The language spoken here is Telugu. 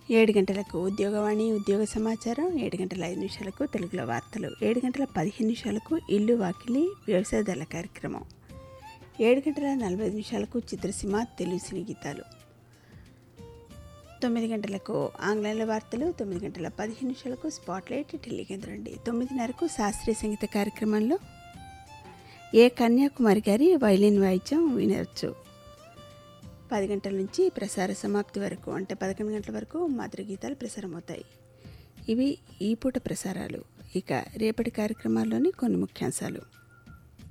ఏడు గంటలకు ఉద్యోగవాణి ఉద్యోగ సమాచారం ఏడు గంటల ఐదు నిమిషాలకు తెలుగులో వార్తలు ఏడు గంటల పదిహేను నిమిషాలకు ఇల్లు వాకిలి వ్యవసాయదారుల కార్యక్రమం ఏడు గంటల నలభై ఐదు నిమిషాలకు చిత్రసీమ తెలుగు సినీ గీతాలు తొమ్మిది గంటలకు ఆంగ్లంలో వార్తలు తొమ్మిది గంటల పదిహేను నిమిషాలకు స్పాట్లైట్ ఢిల్లీ కేంద్రం అండి తొమ్మిదిన్నరకు శాస్త్రీయ సంగీత కార్యక్రమంలో ఏ కన్యాకుమారి గారి వైలిన్ వాయిద్యం వినవచ్చు పది గంటల నుంచి ప్రసార సమాప్తి వరకు అంటే పదకొండు గంటల వరకు మధుర గీతాలు ప్రసారమవుతాయి ఇవి ఈ పూట ప్రసారాలు ఇక రేపటి కార్యక్రమాల్లోని కొన్ని ముఖ్యాంశాలు